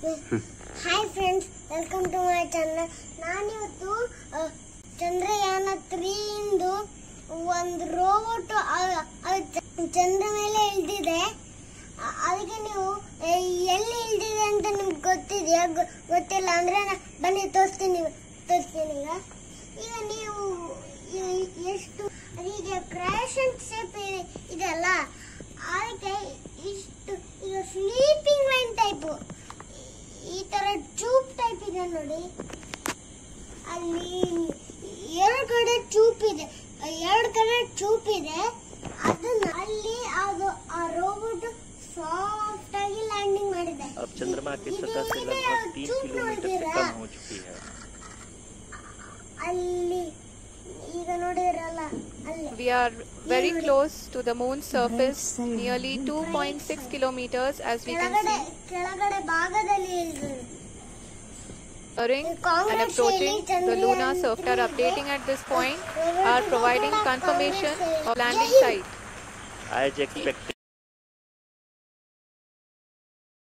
Hi friends welcome to my channel ನಾನಿವತ್ತು ಆ, ಚಂದ್ರಯಾನ ತ್ರೀಯಿಂದ ಒಂದು ರೋಬೋಟ್ ಚಂದ್ರ ಮೇಲೆ ಇಳ್ದಿದೆ ಆ- ಅದಕ್ಕೆ ನೀವು ಆ, ಎಲ್ಲಿ ಇಳ್ದಿದೆ ಅಂತ ನಿಮ್ಗೆ ಗೊತ್ತಿದೆಯಾ ಗೊ- ಗೊತ್ತಿಲ್ಲ ಅಂದ್ರೆ ನಾ ಬನ್ನಿ ತೋರಿಸ್ತೀನಿ ತೋರಿಸ್ತೀನಿ ಈಗ ಈಗ ನೀವು ಈ- ಎಷ್ಟು ಈಗ ಕ್ರಾಶನ್ ಶೇಪ್ ಇದೆಯಲ್ಲ ಅದಕ್ಕೆ ಇಷ್ಟು ಈಗ ಸ್ಲೀಪಿಂಗ್ ಲೈನ್ ಟೈಪು ಈ ತರ ಚೂಪ್ ಟೈಪ್ ಇದೆ ನೋಡಿ ಅಲ್ಲಿ ಎರಡು ಕಡೆ ಚೂಪ್ ಇದೆ ಎರಡು ಕಡೆ ಚೂಪ್ ಇದೆ ಅದನ್ನ ಅಲ್ಲಿ ಅದು ಆ ರೋಬೋಟ್ ಸಾಫ್ಟ್ ಆಗಿ ಲ್ಯಾಂಡಿಂಗ್ ಮಾಡಿದೆ अब चंद्रमा की ಇದು सतह से ಇದೆ, लगभग तीन ಚೂಪ್ किलोमीटर से ನೋಡಿದ್ದೀರಾ? कम हो चुकी है ಅಲ್ಲಿ ಈಗ ನೋಡಿದ್ರಲ್ಲ ಅಲ್ಲಿ We are very close to the moon's surface, nearly 2.6 kilometers as we can ಕೆಳಗಡೆ see. ಕೆಳಗಡೆ ಭಾಗದಲ್ಲಿ ಇಳಿದ್ರು Entering and approaching the lunar surface are updating at this point are providing confirmation of landing site. As expected